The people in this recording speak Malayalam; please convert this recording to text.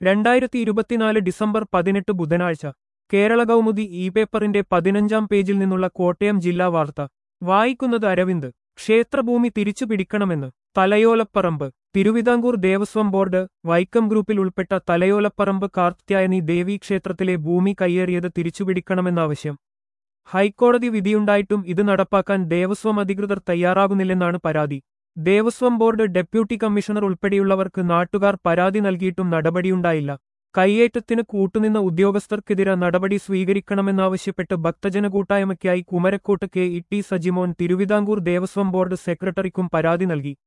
രണ്ടായിരത്തി ഇരുപത്തിനാല് ഡിസംബർ പതിനെട്ട് ബുധനാഴ്ച കേരള കൗമുദി ഇ പേപ്പറിന്റെ പതിനഞ്ചാം പേജിൽ നിന്നുള്ള കോട്ടയം ജില്ലാ വാർത്ത വായിക്കുന്നത് അരവിന്ദ് ക്ഷേത്രഭൂമി തിരിച്ചു പിടിക്കണമെന്ന് തലയോലപ്പറമ്പ് തിരുവിതാംകൂർ ദേവസ്വം ബോർഡ് വൈക്കം ഗ്രൂപ്പിൽ ഉൾപ്പെട്ട തലയോലപ്പറമ്പ് കാർത്യായനി ദേവീ ക്ഷേത്രത്തിലെ ഭൂമി കയ്യേറിയത് തിരിച്ചുപിടിക്കണമെന്നാവശ്യം ഹൈക്കോടതി വിധിയുണ്ടായിട്ടും ഇത് നടപ്പാക്കാൻ ദേവസ്വം അധികൃതർ തയ്യാറാകുന്നില്ലെന്നാണ് പരാതി ദേവസ്വം ബോർഡ് ഡെപ്യൂട്ടി കമ്മീഷണർ ഉൾപ്പെടെയുള്ളവർക്ക് നാട്ടുകാർ പരാതി നൽകിയിട്ടും നടപടിയുണ്ടായില്ല കയ്യേറ്റത്തിന് കൂട്ടുനിന്ന ഉദ്യോഗസ്ഥർക്കെതിരെ നടപടി സ്വീകരിക്കണമെന്നാവശ്യപ്പെട്ട് ഭക്തജന കൂട്ടായ്മയ്ക്കായി Kumarakottu K E T Sajimon Thiruvithamkoor Devaswom board സെക്രട്ടറിക്കും പരാതി നൽകി